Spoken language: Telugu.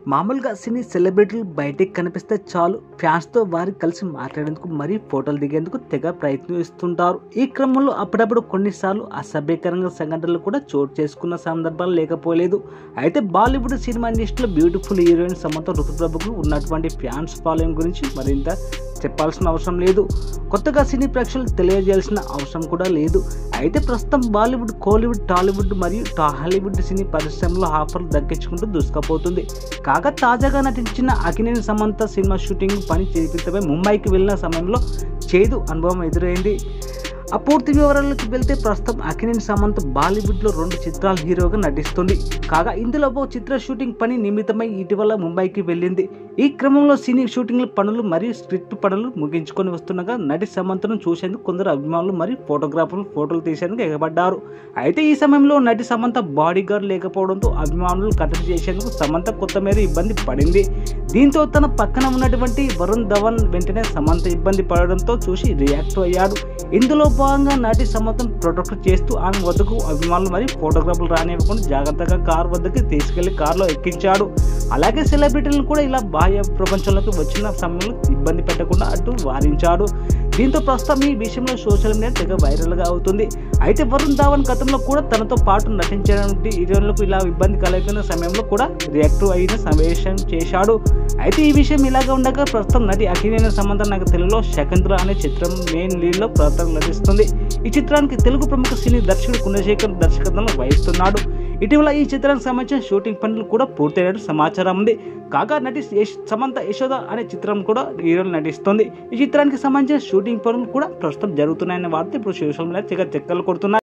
మామూలుగా సినీ సెలబ్రిటీలు బయటికి కనిపిస్తే చాలు ఫ్యాన్స్తో వారికి కలిసి మాట్లాడేందుకు మరీ ఫోటోలు దిగేందుకు తెగ ప్రయత్నిస్తుంటారు ఈ క్రమంలో అప్పుడప్పుడు కొన్నిసార్లు అసభ్యకరంగా సంఘటనలు కూడా చోటు చేసుకున్న సందర్భాలు లేకపోలేదు అయితే బాలీవుడ్ సినిమా ఇండస్ట్రీలో బ్యూటిఫుల్ హీరోయిన్ సమంత ఋతుప్రభుకు ఉన్నటువంటి ఫ్యాన్స్ ఫాలోయింగ్ గురించి మరింత చెప్పాల్సిన అవసరం లేదు కొత్తగా సినీ ప్రేక్షకులకు తెలియజేయాల్సిన అవసరం కూడా లేదు అయితే ప్రస్తుతం బాలీవుడ్ కోలీవుడ్ టాలీవుడ్ మరియు హాలీవుడ్ సినీ పరిశ్రమలో ఆఫర్లు దక్కించుకుంటూ దూసుకుపోతుంది కాగా తాజాగా నటించిన అకినేని సమంత సినిమా షూటింగ్ పని చేపితపై ముంబైకి వెళ్ళిన సమయంలో చేదు అనుభవం ఎదురైంది ఆ పూర్తి వివరాల్లోకి వెళ్తే ప్రస్తుతం అకినేని సమంత్ బాలీవుడ్లో రెండు చిత్రాల హీరోగా నటిస్తుంది కాగా ఇందులో ఓ చిత్ర షూటింగ్ పని నిమిత్తమై ఇటీవల ముంబైకి వెళ్ళింది ఈ క్రమంలో సినీ షూటింగ్ల పనులు మరియు స్క్రిప్ట్ పనులు ముగించుకొని వస్తుండగా నటి సమంతను చూసేందుకు కొందరు అభిమానులు మరియు ఫోటోగ్రాఫర్లు ఫోటోలు తీసేందుకు ఎగబడ్డారు అయితే ఈ సమయంలో నటి సమంత బాడీ గార్డ్ లేకపోవడంతో అభిమానులు కట్టడి చేసేందుకు సమంత కొత్త మేర ఇబ్బంది పడింది దీంతో తన పక్కన ఉన్నటువంటి వరుణ్ ధవన్ వెంటనే సమంత ఇబ్బంది పడడంతో చూసి రియాక్ట్ అయ్యాడు ఇందులో భాగంగా నటి సమంతను ప్రొటెక్ట్ చేస్తూ ఆమె వద్దకు అభిమానులు మరియు ఫోటోగ్రాఫర్లు రానివ్వకుండా జాగ్రత్తగా కార్ వద్దకు తీసుకెళ్లి కారులో ఎక్కించాడు అలాగే సెలబ్రిటీలను కూడా ఇలా బాహ్య ప్రపంచంలోకి వచ్చిన సమయంలో ఇబ్బంది పెట్టకుండా అటు వారించాడు దీంతో ప్రస్తుతం ఈ విషయంలో సోషల్ మీడియా తెగ వైరల్గా అవుతుంది అయితే వరుణ్ ధావన్ గతంలో కూడా తనతో పాటు నటించినటువంటి హీరోయిన్లకు ఇలా ఇబ్బంది కలుగుతున్న సమయంలో కూడా రియాక్టివ్ అయిన సమావేశం చేశాడు అయితే ఈ విషయం ఇలాగా ఉండగా ప్రస్తుతం నటి అఖిలేన సంబంధం నాకు తెలుగులో శకుంతల అనే చిత్రం మెయిన్ లీడ్లో ప్రస్తుతం నటిస్తుంది ఈ చిత్రానికి తెలుగు ప్రముఖ సినీ దర్శకుడు కుణశేఖర్ దర్శకత్వం వహిస్తున్నాడు ఇటీవల ఈ చిత్రానికి సంబంధించిన షూటింగ్ పనులు కూడా పూర్తయినట్టు సమాచారం ఉంది కాగా నటి యశ్- సమంత యశోద అనే చిత్రం కూడా హీరోలు నటిస్తుంది ఈ చిత్రానికి సంబంధించిన షూటింగ్ పనులు కూడా ప్రస్తుతం జరుగుతున్నాయన్న వార్త ఇప్పుడు సోషల్ మీడియా తెగ చెక్కలు కొడుతున్నాయి